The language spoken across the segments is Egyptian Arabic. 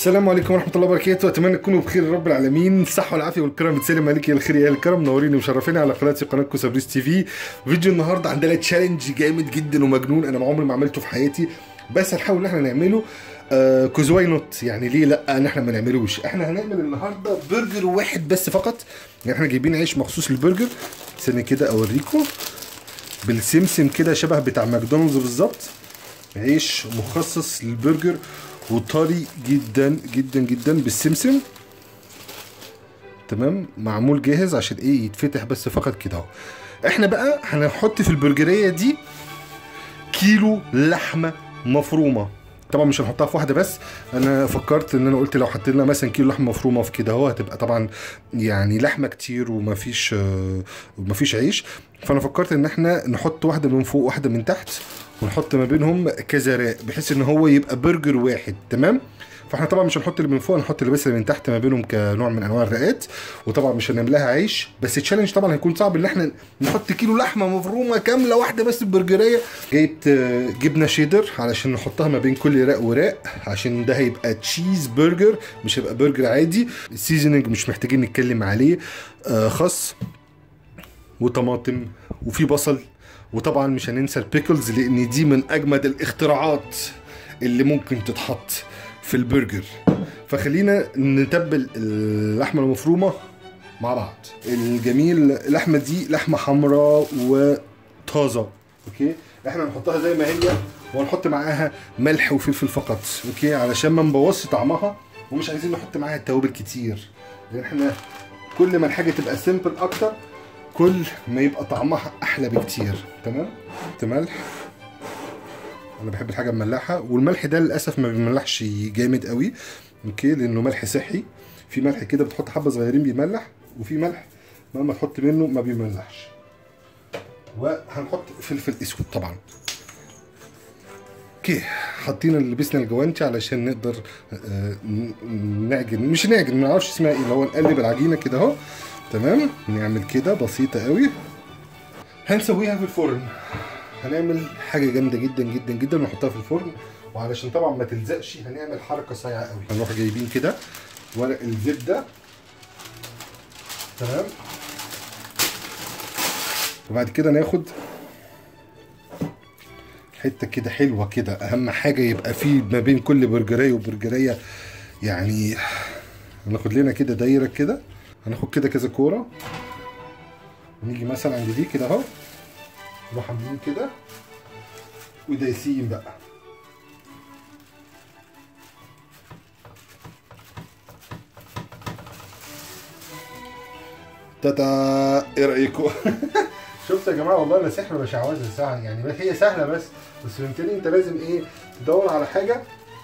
السلام عليكم ورحمة الله وبركاته، أتمنى تكونوا بخير رب العالمين، الصحة والعافية والكرم بتسلم عليك يا الخير يا الكرم، منورين ومشرفين على قناتي قناتكم سبريس تي في، فيديو النهارده عندنا تشالنج جامد جدا ومجنون أنا عمري ما عملته في حياتي، بس هنحاول إن احنا نعمله آه كوز واي نوت يعني ليه لا ان احنا ما نعملوش احنا هنعمل النهارده برجر واحد بس فقط يعني احنا جايبين عيش مخصوص للبرجر استنى كده اوريكم بالسمسم كده شبه بتاع ماكدونالدز بالظبط عيش مخصص للبرجر وطري جدا جدا جدا بالسمسم تمام معمول جاهز عشان ايه يتفتح بس فقط كده اهو احنا بقى هنحط في البرجريه دي كيلو لحمه مفرومه طبعا مش هنحطها في واحده بس انا فكرت ان انا قلت لو حطينا مثلا كيلو لحمه مفرومه في كده اهو هتبقى طبعا يعني لحمه كتير ومفيش آه، ومفيش عيش فانا فكرت ان احنا نحط واحده من فوق واحده من تحت ونحط ما بينهم كذا راق بحيث ان هو يبقى برجر واحد تمام فاحنا طبعا مش هنحط اللي من فوق هنحط اللي بس اللي من تحت ما بينهم كنوع من انواع الرقات وطبعا مش هنعملها عيش بس التشالنج طبعا هيكون صعب ان احنا نحط كيلو لحمه مفرومه كامله واحده بس برجريه جبت آه، جبنه شيدر علشان نحطها ما بين كل راق وراق عشان ده هيبقى تشيز برجر مش هيبقى برجر عادي السيزوننج مش محتاجين نتكلم عليه آه، خس وطماطم وفي بصل وطبعا مش هننسى البيكلز لان دي من اجمد الاختراعات اللي ممكن تتحط في البرجر فخلينا نتبل اللحمه المفرومه مع بعض الجميل اللحمه دي لحمه حمراء وطازه اوكي احنا هنحطها زي ما هي وهنحط معاها ملح وفلفل فقط اوكي علشان ما نبوظش طعمها ومش عايزين نحط معاها توابل كتير لان احنا كل ما الحاجه تبقى سيمبل اكتر كل ما يبقى طعمها احلى بكتير تمام حط ملح انا بحب الحاجه مملحه والملح ده للاسف ما بيملحش جامد قوي اوكي لانه ملح صحي في ملح كده بتحط حبه صغيرين بيملح وفي ملح مهما تحط منه ما بيملحش وهنحط فلفل اسود طبعا اوكي حاطين لبسنا الجوانتي علشان نقدر آه، ن- نعجن مش نعجن ما اعرفش اسمها ايه اللي هو نقلب العجينه كده اهو تمام نعمل كده بسيطه قوي هنسويها في الفرن هنعمل حاجه جامده جدا جدا جدا ونحطها في الفرن وعلشان طبعا ما تلزقش هنعمل حركه صايعه قوي هنروح جايبين كده ورق الزبده تمام وبعد كده ناخد حته كده حلوه كده اهم حاجه يبقى في ما بين كل برجريه وبرجريه يعني هناخد لنا كده دايره كده هناخد كده كذا كوره ونيجي مثلا عند دي كده اهو نروح عاملين كده ودايسين بقى تاتا ايه رايكم شفت يا جماعه والله لا سحر ولا شعوذه سهل يعني بس هي سهله بس بس فهمتني انت لازم ايه تدور على حاجه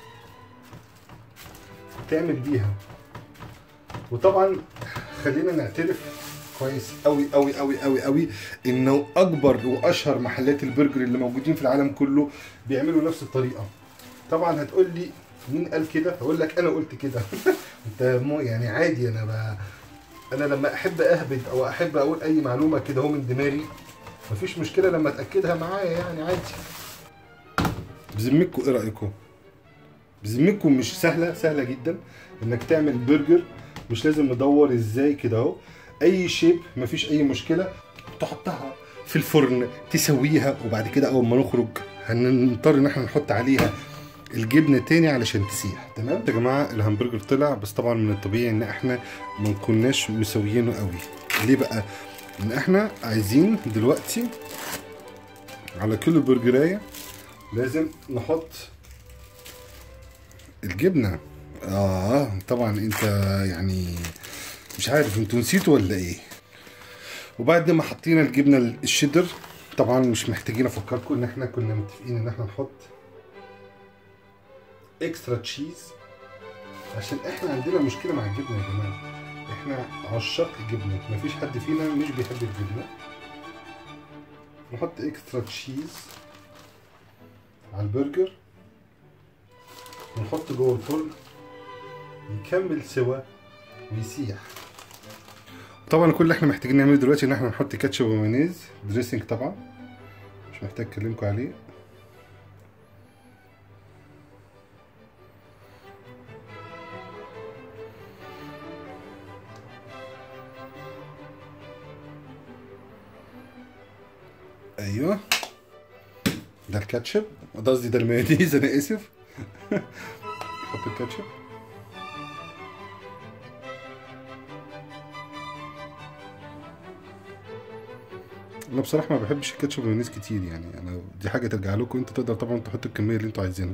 تعمل بيها وطبعا خلينا نعترف كويس قوي قوي قوي قوي قوي انه اكبر واشهر محلات البرجر اللي موجودين في العالم كله بيعملوا نفس الطريقه طبعا هتقول لي مين قال كده هقول لك انا قلت كده انت مو يعني عادي انا ب... انا لما احب اهبد او احب اقول اي معلومه كده هو من دماغي مفيش مشكله لما اتاكدها معايا يعني عادي بذمتكم ايه رايكم بذمتكم مش سهله سهله جدا انك تعمل برجر مش لازم ندور ازاي كده اهو اي شيب مفيش اي مشكله تحطها في الفرن تسويها وبعد كده اول ما نخرج هنضطر ان احنا نحط عليها الجبنه تاني علشان تسيح تمام يا جماعه الهمبرجر طلع بس طبعا من الطبيعي ان احنا ما كناش مسويينه قوي ليه بقى ان احنا عايزين دلوقتي على كل برجرايه لازم نحط الجبنه اه طبعا انت يعني مش عارف انتوا نسيتوا ولا ايه وبعد ما حطينا الجبنه الشيدر طبعا مش محتاجين افكركم ان احنا كنا متفقين ان احنا نحط اكسترا تشيز عشان احنا عندنا مشكله مع الجبنه يا جماعه احنا عشاق الجبنه مفيش حد فينا مش بيحب الجبنه نحط اكسترا تشيز على البرجر ونحط جوه الفرن يكمل سوا ويسيح طبعا كل اللي احنا محتاجين نعمله دلوقتي ان احنا نحط كاتشب ومايونيز دريسنج طبعا مش محتاج اكلمكم عليه ايوه ده الكاتشب ده قصدي ده المايونيز انا اسف حط الكاتشب انا بصراحه ما بحبش الكاتشب والمايونيز كتير يعني انا دي حاجه ترجع لكم انتوا تقدر طبعا تحطوا الكميه اللي انتوا عايزينها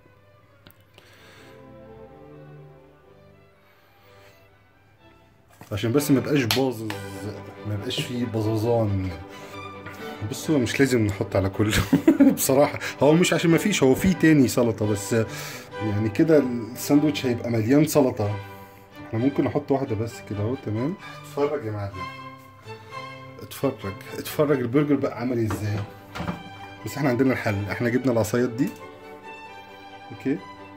عشان بس ما يبقاش باظ ما يبقاش فيه بظظان بصوا مش لازم نحط على كله بصراحه هو مش عشان ما فيش هو في تاني سلطه بس يعني كده الساندوتش هيبقى مليان سلطه احنا ممكن نحط واحده بس كده اهو تمام اتفرج يا معلم اتفرج اتفرج البرجر بقى عامل ازاي بس احنا عندنا الحل احنا جبنا العصايات دي اوكي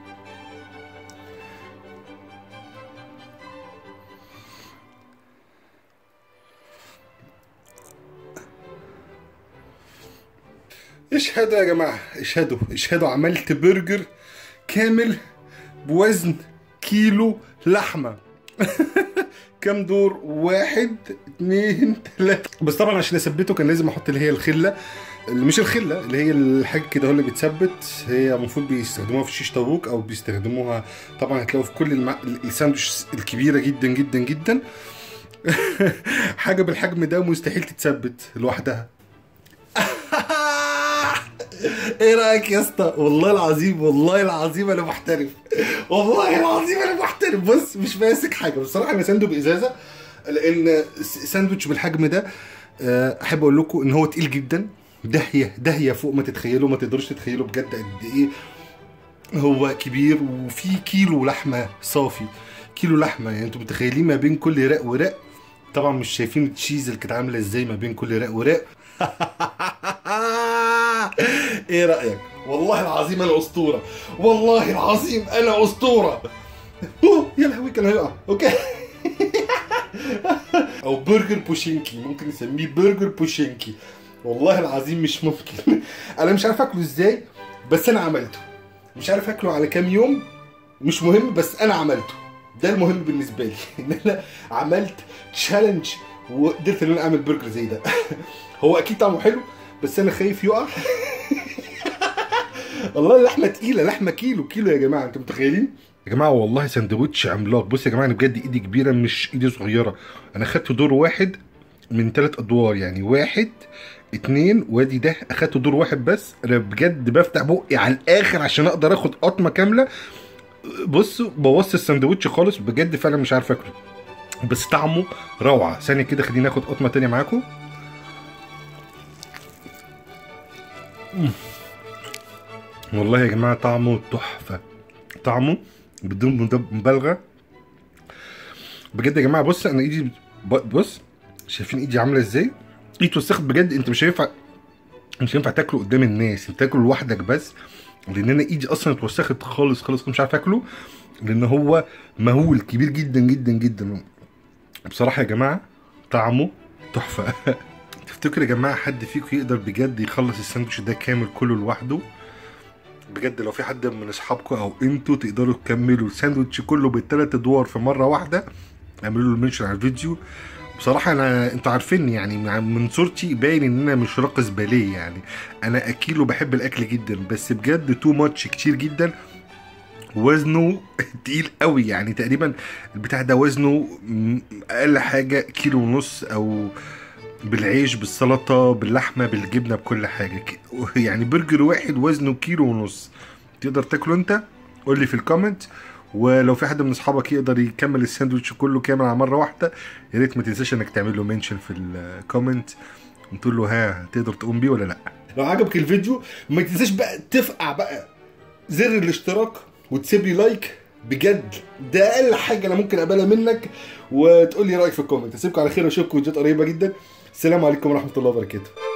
اشهدوا يا جماعة اشهدوا اشهدوا عملت برجر كامل بوزن كيلو لحمة كام دور واحد اتنين تلاتة بس طبعا عشان اثبته كان لازم احط اللي هي الخلة اللي مش الخلة اللي هي الحاجة كده هو اللي بتثبت هي المفروض بيستخدموها في شيش طاووق او بيستخدموها طبعا هتلاقوا في كل المع... الساندوتش الكبيرة جدا جدا جدا حاجة بالحجم ده مستحيل تتثبت لوحدها ايه رايك يا اسطى والله العظيم والله العظيم انا محترف والله العظيم انا محترف بص مش ماسك حاجه بصراحه انا سانده بازازه لان ساندوتش بالحجم ده آه، احب اقول لكم ان هو تقيل جدا داهيه داهيه فوق ما تتخيلوا ما تقدروش تتخيلوا بجد قد ايه هو كبير وفي كيلو لحمه صافي كيلو لحمه يعني انتوا متخيلين ما بين كل رق ورق طبعا مش شايفين التشيز اللي كانت عامله ازاي ما بين كل رق ورق ايه رايك والله العظيم انا اسطوره والله العظيم انا اسطوره أوه، يا لهوي كان هيقع اوكي او برجر بوشينكي ممكن نسميه برجر بوشينكي والله العظيم مش ممكن انا مش عارف اكله ازاي بس انا عملته مش عارف اكله على كام يوم مش مهم بس انا عملته ده المهم بالنسبه لي ان انا عملت تشالنج وقدرت ان انا اعمل برجر زي ده هو اكيد طعمه حلو بس انا خايف يقع والله اللحمه تقيله لحمه كيلو كيلو يا جماعه انتوا متخيلين يا جماعه والله سندوتش عملاق بص يا جماعه انا بجد ايدي كبيره مش ايدي صغيره انا خدت دور واحد من ثلاث ادوار يعني واحد اتنين وادي ده اخدت دور واحد بس انا بجد بفتح بقي على الاخر عشان اقدر اخد قطمه كامله بصوا بوظت السندوتش خالص بجد فعلا مش عارف اكله بس طعمه روعه ثانيه كده خليني اخد قطمه تانية معاكم مم. والله يا جماعه طعمه تحفه طعمه بدون مد- مبالغه بجد يا جماعه بص انا ايدي ب- بص شايفين ايدي عامله ازاي ايدي اتوسخت بجد انت مش هينفع مش هينفع تاكله قدام الناس انت تاكله لوحدك بس لان انا ايدي اصلا اتوسخت خالص خالص مش عارف اكله لان هو مهول كبير جدا جدا جدا بصراحه يا جماعه طعمه تحفه تفتكر يا جماعه حد فيكم يقدر بجد يخلص الساندوتش ده كامل كله لوحده بجد لو في حد من اصحابكم او انتوا تقدروا تكملوا الساندوتش كله بالثلاث ادوار في مره واحده اعملوا له منشن على الفيديو بصراحة أنا أنتوا عارفيني يعني مع- من صورتي باين إن أنا مش راقص باليه يعني أنا أكيل وبحب الأكل جدا بس بجد تو ماتش كتير جدا وزنه تقيل قوي يعني تقريبا البتاع ده وزنه م- أقل حاجة كيلو ونص أو بالعيش بالسلطة باللحمة بالجبنة بكل حاجة ك- يعني برجر واحد وزنه كيلو ونص تقدر تاكله انت قول لي في الكومنت ولو في حد من اصحابك يقدر يكمل الساندوتش كله كامل على مره واحده يا ريت ما تنساش انك تعمل له منشن في الكومنت وتقول له ها تقدر تقوم بيه ولا لا لو عجبك الفيديو ما تنساش بقى تفقع بقى زر الاشتراك وتسيب لي لايك بجد ده اقل حاجه انا ممكن اقبلها منك وتقول لي رايك في الكومنت اسيبكم على خير واشوفكم فيديوهات قريبه جدا السلام عليكم ورحمه الله وبركاته